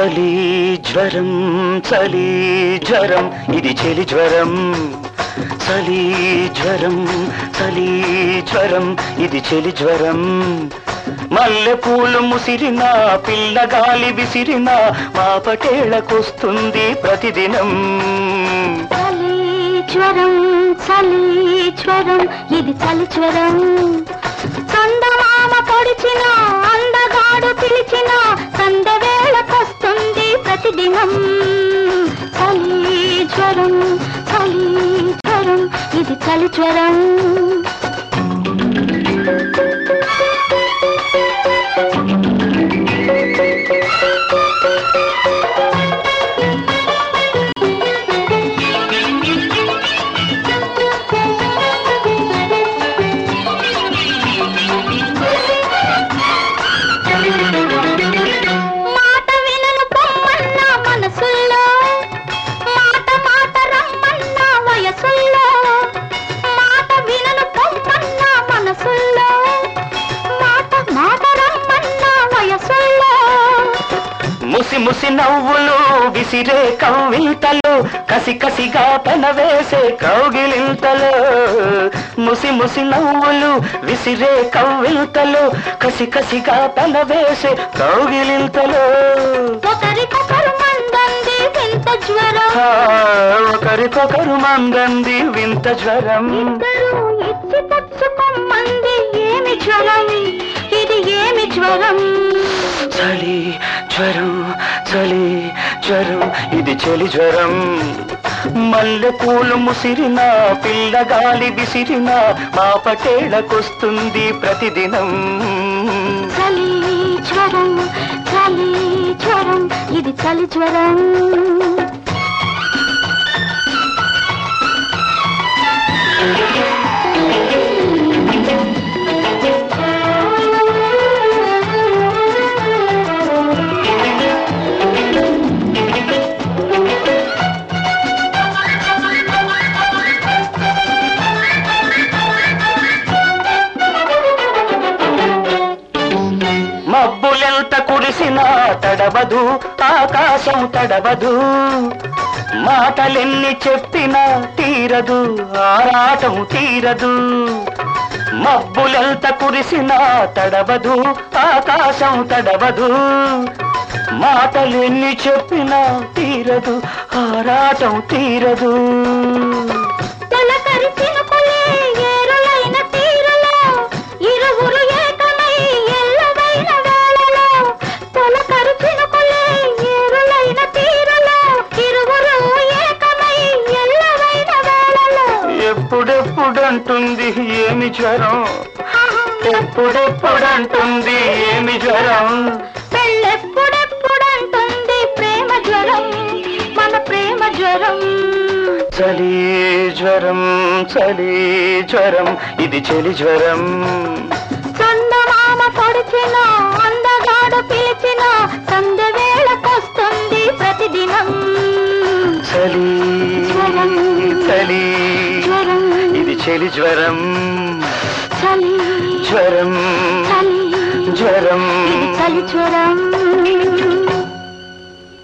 చలి జ్వరం చలి జ్వరం ఇది చెలి జ్వరం చలి జ్వరం చలి జ్వరం ఇది చెలి జ్వరం మల్లె పూలు ముసిరినా పిల్లగాలి విసిరినా మా పటేళకొస్తుంది ప్రతిదినం చలి జ్వరం చలి జ్వరం ఇది చలి జ్వరం చందమామ పొడిచిన అందగాడు పిలిచిన సందవేళకొస్తుంది ప్రతిదినం చలి జ్వరం చలి జ్వరం ఇది చలి జ్వరం మాట వినను పొమ్మన్న మనసుల్లో మాట మాట రమ్మన్న వయసుల్లో మాట వినను పొమ్మన్న మనసుల్లో మాట మాట రమ్మన్న వయసుల్లో ముసి ముసి నవ్వులు విసిరే కవ్వింతలు కసి కసిగా పెనవేసే కౌగిలింతలు ముసి ముసి నవ్వులు విసిరే కవ్వింతలు కసి కసిగా పెనవేసే కౌగిలింతలు ఒకరికొకరు మందంది వింత జ్వరం ఆ, ఒకరికొకరు మందంది వింత జ్వరం ఇద్దరు ఇచ్చి పుచ్చుకొమ్మంది ఏమి జ్వరం ఇది ఏమి జ్వరం చలి జ్వరం చలి జ్వరం ఇది చలి జ్వరం మల్లె పూలు ముసిరిన పిల్లగాలి విసిరిన మా పటేళకొస్తుంది ప్రతిదినం చలి జ్వరం చలి జ్వరం ఇది చలి జ్వరం మబ్బులెంత కురిసినా తడవదు ఆకాశం తడవదు మాటలెన్ని చెప్పినా తీరదు ఆరాటం తీరదు మబ్బులెంత కురిసినా తడవదు ఆకాశం తడవదు మాటలెన్ని చెప్పినా తీరదు ఆరాటం తీరదు తొలకరి చినుకులే ఏరులైన తీరులో ఇరువురు ఏకమై ఎల్లవైన వేళలో తొలకరి చినుకులే ఏరులైన తీరులో ఇరువురు ఏకమై ఎల్లవైన వేళలో ఎప్పుడెప్పుడంటుంది ఏమి జ్వరం ఎప్పుడెప్పుడంటుంది ఏమి జ్వరం పెళ్ళెప్పుడెప్పుడంటుంది ప్రేమ జ్వరం మన ప్రేమ జ్వరం చలి జ్వరం చలి జ్వరం ఇది చలి జ్వరం చందమామ పొడిచిన అందగాడు పిలిచిన సంధ్య వేళకొస్తుంది ప్రతిదినం చలి జ్వరం. చలి జ్వరం ఇది చలి జ్వరం చలి జ్వరం చలి జ్వరం ఇది చలి జ్వరం